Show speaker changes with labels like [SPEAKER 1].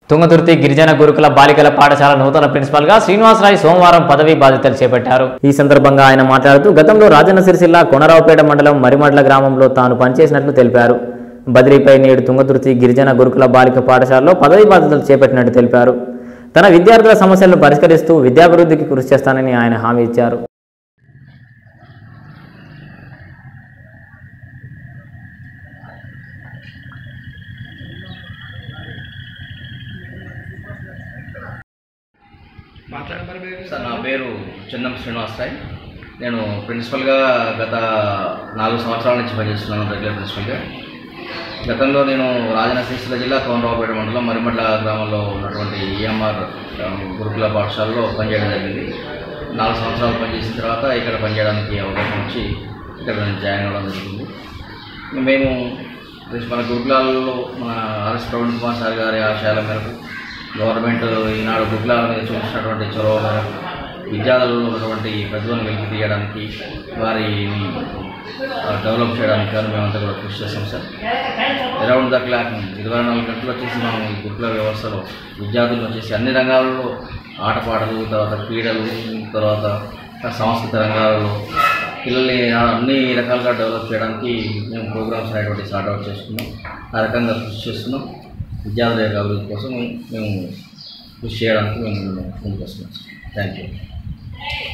[SPEAKER 1] తుంగతుర్తి గిరిజన గురుకుల బాలికల పాఠశాల నూతన ప్రిన్సిపాల్ గా శ్రీనివాసరాయ్ సోమవారం పదవీ బాధ్యతలు చేపట్టారు ఈ సందర్భంగా ఆయన మాట్లాడుతూ గతంలో రాజన్న సిరిసిల్ల కొనరావుపేట మండలం మరిమడ్ల గ్రామంలో తాను పనిచేసినట్లు తెలిపారు బదిలీపై నేడు తుంగతుర్తి గిరిజన గురుకుల బాలిక పాఠశాలలో పదవీ బాధ్యతలు చేపట్టినట్టు తెలిపారు తన విద్యార్థుల సమస్యలను పరిష్కరిస్తూ విద్యాభివృద్ధికి కృషి చేస్తానని ఆయన హామీ ఇచ్చారు
[SPEAKER 2] సార్ నా పేరు చిన్నం శ్రీనివాసరాయ్ నేను ప్రిన్సిపల్గా గత నాలుగు సంవత్సరాల నుంచి పనిచేస్తున్నాను రెగ్యులర్ ప్రిన్సిపల్గా గతంలో నేను రాజన్న సిరిసిల్ల జిల్లా కోనరావుపేట మండలం మరిమడ్ల గ్రామంలో ఉన్నటువంటి ఈఎంఆర్ గురుకుల పాఠశాలలో పనిచేయడం జరిగింది నాలుగు సంవత్సరాలు పనిచేసిన తర్వాత ఇక్కడ పనిచేయడానికి అవకాశం వచ్చి ఇక్కడ నేను జాయిన్ అవ్వడం జరిగింది మేము మన గురుకులాలలో మన ఆర్ఎస్ ప్రవీణ్ కుమార్ సార్ గారి ఆశయాల మేరకు గవర్నమెంట్ ఈనాడు గురుకులాల మీద చూపించినటువంటి చొరవ మేరకు విద్యార్థులలో ఉన్నటువంటి ప్రతిభను వెలికి తీయడానికి వారిని ఆ, డెవలప్ చేయడానికి కానీ మేమంతా కూడా కృషి చేస్తాం సార్ అరౌండ్ ద క్లాక్ ఇరవై నాలుగు గంటలు వచ్చేసి మనం ఈ గురుకుల వ్యవస్థలో విద్యార్థులు వచ్చేసి అన్ని రంగాలలో ఆటపాటలు తర్వాత క్రీడలు తర్వాత సాంస్కృతిక రంగాలలో పిల్లల్ని అన్ని రకాలుగా డెవలప్ చేయడానికి మేము ప్రోగ్రామ్స్ అనేటువంటి స్టార్ట్ అవుట్ చేసుకున్నాం ఆ రకంగా కృషి చేస్తున్నాం విద్యార్థుల యొక్క అభివృద్ధి కోసం మేము కృషి చేయడానికి మేము ముందుకు వస్తున్నాం థ్యాంక్ యూ